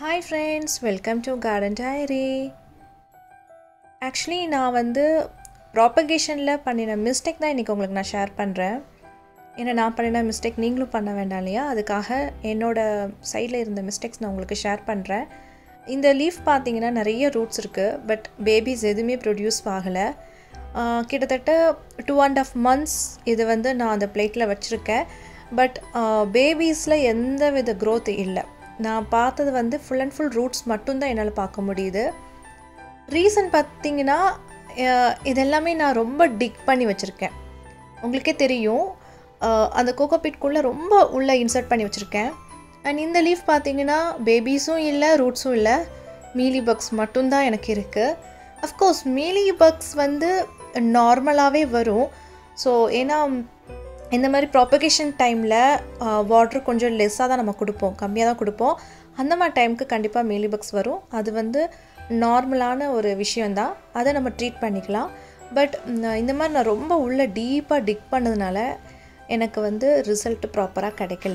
hi friends welcome to garden diary actually நான் வந்து ப்ராப்பகேஷனில் பண்ணின மிஸ்டேக் தான் இன்றைக்கி உங்களுக்கு நான் ஷேர் பண்ணுறேன் ஏன்னா நான் பண்ணின மிஸ்டேக் நீங்களும் பண்ண வேண்டாம் இல்லையா அதுக்காக என்னோடய சைடில் இருந்த மிஸ்டேக்ஸ் நான் உங்களுக்கு ஷேர் பண்ணுறேன் இந்த லீஃப் பார்த்தீங்கன்னா நிறைய ரூட்ஸ் இருக்குது பட் பேபிஸ் எதுவுமே ப்ரொடியூஸ் ஆகலை ஆஹ் கிட்டத்தட்ட டூ அண்ட் ஆஃப் மந்த்ஸ் இது வந்து நான் அந்த பிளேட்டில் வச்சுருக்கேன் பட் பேபிஸில் எந்த வித க்ரோத் இல்லை நான் பார்த்தது வந்து ஃபுல் அண்ட் ஃபுல் ரூட்ஸ் மட்டும்தான் என்னால் பார்க்க முடியுது ரீசன் பார்த்தீங்கன்னா அஹ் இதெல்லாமே நான் ரொம்ப டிக் பண்ணி வச்சுருக்கேன் உங்களுக்கே தெரியும் அஹ் அந்த கோகோபீட்குள்ளே ரொம்ப உள்ளே இன்சர்ட் பண்ணி வச்சுருக்கேன் அண்ட் இந்த லீஃப் பார்த்தீங்கன்னா பேபிஸும் இல்லை ரூட்ஸும் இல்லை மீலி பக்ஸ் மட்டும்தான் எனக்கு இருக்குது அஃப்கோர்ஸ் மீலி பக்ஸ் வந்து நார்மலாகவே வரும் ஸோ ஏன்னா இந்த மாதிரி ப்ராப்பகேஷன் டைமில் வாட்டர் கொஞ்சம் லெஸ்ஸாக தான் நம்ம கொடுப்போம் கம்மியாக தான் கொடுப்போம் அந்த மாதிரி டைமுக்கு கண்டிப்பாக மீலி பக்ஸ் வரும் அது வந்து நார்மலான ஒரு விஷயந்தான் அதை நம்ம ட்ரீட் பண்ணிக்கலாம் பட் இந்த மாதிரி நான் ரொம்ப உள்ள டீப்பாக டிக் பண்ணதுனால எனக்கு வந்து ரிசல்ட் ப்ராப்பராக கிடைக்கல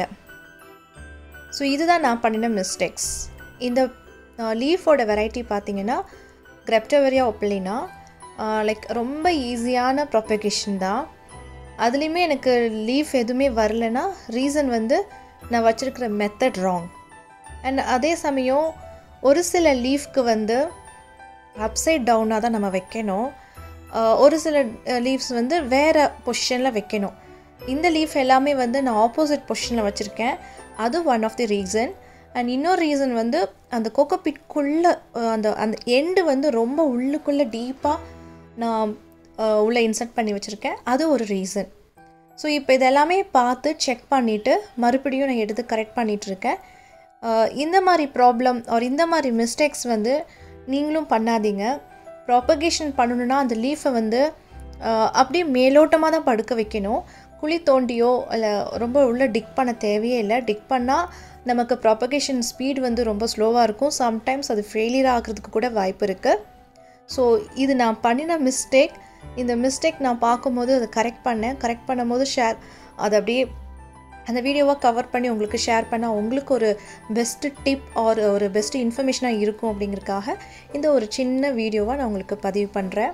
ஸோ இதுதான் நான் பண்ணின மிஸ்டேக்ஸ் இந்த லீஃபோட வெரைட்டி பார்த்தீங்கன்னா கிரெப்டவரியா ஒப்பலினா லைக் ரொம்ப ஈஸியான ப்ராப்பகேஷன் தான் அதுலேயுமே எனக்கு லீஃப் எதுவுமே வரலைன்னா ரீசன் வந்து நான் வச்சுருக்கிற மெத்தட் ராங் அண்ட் அதே சமயம் ஒரு சில லீஃப்க்கு வந்து அப்சைட் டவுனாக தான் நம்ம வைக்கணும் ஆஹ் ஒரு சில லீவ்ஸ் வந்து வேறு பொசிஷனில் வைக்கணும் இந்த லீஃப் எல்லாமே வந்து நான் ஆப்போசிட் பொசிஷனில் வச்சுருக்கேன் அது one of the reason and இன்னொரு ரீசன் வந்து அந்த கோகோபிட்குள்ளே அந்த அந்த எண்டு வந்து ரொம்ப உள்ளுக்குள்ளே டீப்பாக நான் அஹ், உள்ளே இன்சர்ட் பண்ணி வச்சுருக்கேன் அது ஒரு ரீசன் ஸோ இப்போ இதெல்லாமே பார்த்து செக் பண்ணிவிட்டு மறுபடியும் நான் எடுத்து கரெக்ட் பண்ணிகிட்ருக்கேன் இந்த மாதிரி ப்ராப்ளம் ஒரு இந்த மாதிரி மிஸ்டேக்ஸ் வந்து நீங்களும் பண்ணாதீங்க ப்ராப்பகேஷன் பண்ணணுன்னா அந்த லீஃபை வந்து அஹ், அப்படியே மேலோட்டமாக தான் படுக்க வைக்கணும் குழி தோண்டியோ இல்லை ரொம்ப உள்ள டிக் பண்ண தேவையே இல்லை டிக் பண்ணால் நமக்கு ப்ராப்பகேஷன் ஸ்பீட் வந்து ரொம்ப ஸ்லோவாக இருக்கும் சம்டைம்ஸ் அது ஃபெயிலியர் ஆகிறதுக்கு கூட வாய்ப்பு இருக்குது ஸோ இது நான் பண்ணின மிஸ்டேக் இந்த மிஸ்டேக் நான் பார்க்கும்போது அதை கரெக்ட் பண்ணேன் கரெக்ட் பண்ணும்போது ஷேர் அதை அப்படியே அந்த வீடியோவை கவர் பண்ணி உங்களுக்கு ஷேர் பண்ணால் உங்களுக்கு ஒரு பெஸ்ட்டு டிப் ஆர் ஒரு பெஸ்ட்டு இன்ஃபர்மேஷனாக இருக்கும் அப்படிங்கிறதுக்காக இந்த ஒரு சின்ன வீடியோவை நான் உங்களுக்கு பதிவு பண்ணுறேன்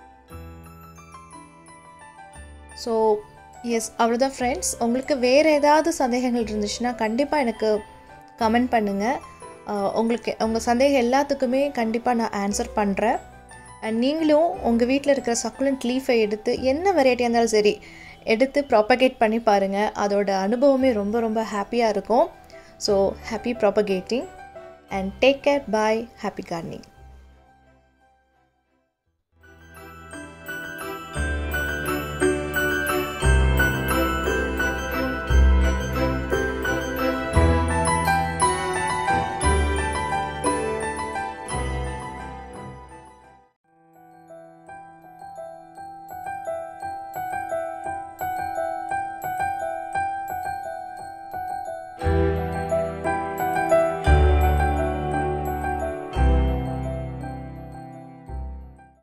ஸோ எஸ் அவ்வளோதான் ஃப்ரெண்ட்ஸ் உங்களுக்கு வேறு ஏதாவது சந்தேகங்கள் இருந்துச்சுன்னா கண்டிப்பாக எனக்கு கமெண்ட் பண்ணுங்கள் உங்களுக்கு உங்கள் சந்தேகம் எல்லாத்துக்குமே கண்டிப்பாக நான் ஆன்சர் பண்ணுறேன் அண்ட் நீங்களும் உங்கள் வீட்டில் இருக்கிற சக்குலண்ட் லீஃபை எடுத்து என்ன வெரைட்டியாக இருந்தாலும் சரி எடுத்து ப்ராப்பகேட் பண்ணி பாருங்கள் அதோட அனுபவமே ரொம்ப ரொம்ப ஹாப்பியாக இருக்கும் so happy propagating and take care bye happy Corning